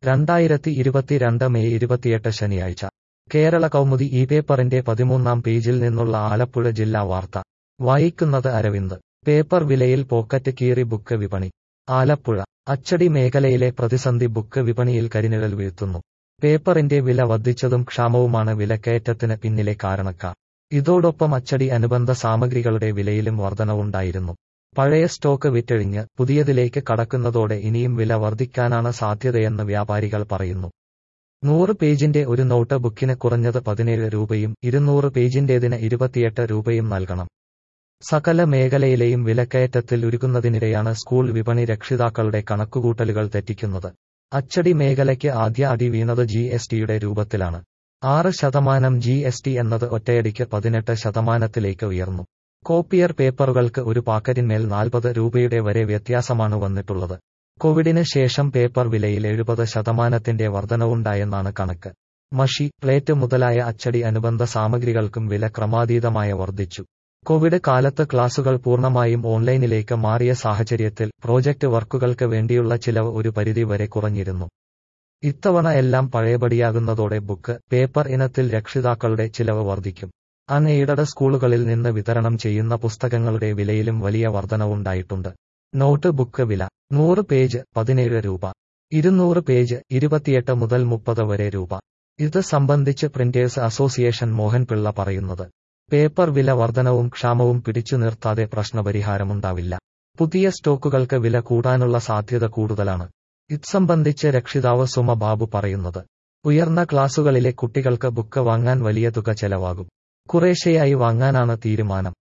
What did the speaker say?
രണ്ടായിരത്തി ഇരുപത്തിരണ്ട് മെയ് ഇരുപത്തിയെട്ട് ശനിയാഴ്ച കേരള കൗമുദി ഈ പേപ്പറിന്റെ പതിമൂന്നാം പേജിൽ നിന്നുള്ള ആലപ്പുഴ ജില്ലാ വാർത്ത വായിക്കുന്നത് അരവിന്ദ് പേപ്പർ വിലയിൽ പോക്കറ്റ് കീറി ബുക്ക് വിപണി ആലപ്പുഴ അച്ചടി മേഖലയിലെ പ്രതിസന്ധി ബുക്ക് വിപണിയിൽ കരിനിഴൽ വീഴ്ത്തുന്നു പേപ്പറിന്റെ വില വർദ്ധിച്ചതും ക്ഷാമവുമാണ് വിലക്കയറ്റത്തിന് പിന്നിലെ കാരണക്കാർ ഇതോടൊപ്പം അച്ചടി അനുബന്ധ സാമഗ്രികളുടെ വിലയിലും വർധനവുണ്ടായിരുന്നു പഴയ സ്റ്റോക്ക് വിറ്റഴിഞ്ഞ് പുതിയതിലേക്ക് കടക്കുന്നതോടെ ഇനിയും വില വർദ്ധിക്കാനാണ് സാധ്യതയെന്ന് വ്യാപാരികൾ പറയുന്നു നൂറ് പേജിന്റെ ഒരു നോട്ട് ബുക്കിന് കുറഞ്ഞത് പതിനേഴ് രൂപയും ഇരുന്നൂറ് പേജിന്റേതിന് ഇരുപത്തിയെട്ട് രൂപയും നൽകണം സകല മേഖലയിലെയും വിലക്കയറ്റത്തിൽ ഉരുകുന്നതിനിടെയാണ് സ്കൂൾ വിപണി രക്ഷിതാക്കളുടെ കണക്കുകൂട്ടലുകൾ തെറ്റിക്കുന്നത് അച്ചടി മേഖലയ്ക്ക് ആദ്യ അടി വീണത് ജി എസ് ടിയുടെ രൂപത്തിലാണ് ആറ് ശതമാനം ജി എസ് ടി എന്നത് ഒറ്റയടിക്ക് പതിനെട്ട് ശതമാനത്തിലേക്ക് ഉയർന്നു കോപ്പിയർ പേപ്പറുകൾക്ക് ഒരു പാക്കറ്റിന്മേൽ നാൽപ്പത് രൂപയുടെ വരെ വ്യത്യാസമാണ് വന്നിട്ടുള്ളത് കോവിഡിന് ശേഷം പേപ്പർ വിലയിൽ എഴുപത് ശതമാനത്തിന്റെ വർധനവുണ്ടായെന്നാണ് കണക്ക് മഷി പ്ലേറ്റ് മുതലായ അച്ചടി അനുബന്ധ സാമഗ്രികൾക്കും വില ക്രമാതീതമായ വർദ്ധിച്ചു കോവിഡ് കാലത്ത് ക്ലാസുകൾ പൂർണ്ണമായും ഓൺലൈനിലേക്ക് മാറിയ സാഹചര്യത്തിൽ പ്രോജക്റ്റ് വർക്കുകൾക്ക് വേണ്ടിയുള്ള ചിലവ് ഒരു പരിധി വരെ കുറഞ്ഞിരുന്നു ഇത്തവണ എല്ലാം പഴയപടിയാകുന്നതോടെ ബുക്ക് പേപ്പർ ഇനത്തിൽ രക്ഷിതാക്കളുടെ ചിലവ് വർദ്ധിക്കും അൺഎയ്ഡഡ് സ്കൂളുകളിൽ നിന്ന് വിതരണം ചെയ്യുന്ന പുസ്തകങ്ങളുടെ വിലയിലും വലിയ വർധനവുണ്ടായിട്ടുണ്ട് നോട്ട് ബുക്ക് വില നൂറ് പേജ് പതിനേഴ് രൂപ ഇരുന്നൂറ് പേജ് ഇരുപത്തിയെട്ട് മുതൽ മുപ്പത് വരെ രൂപ ഇത് സംബന്ധിച്ച് പ്രിന്റേഴ്സ് അസോസിയേഷൻ മോഹൻപിള്ള പറയുന്നത് പേപ്പർ വില വർധനവും ക്ഷാമവും പിടിച്ചു നിർത്താതെ പ്രശ്നപരിഹാരമുണ്ടാവില്ല പുതിയ സ്റ്റോക്കുകൾക്ക് വില കൂടാനുള്ള സാധ്യത കൂടുതലാണ് ഇത് സംബന്ധിച്ച് രക്ഷിതാവ് സുമ ബാബു പറയുന്നത് ഉയർന്ന ക്ലാസുകളിലെ കുട്ടികൾക്ക് ബുക്ക് വാങ്ങാൻ വലിയ തുക ചെലവാകും കുറേശ്ശെയായി വാങ്ങാനാണ് തീരുമാനം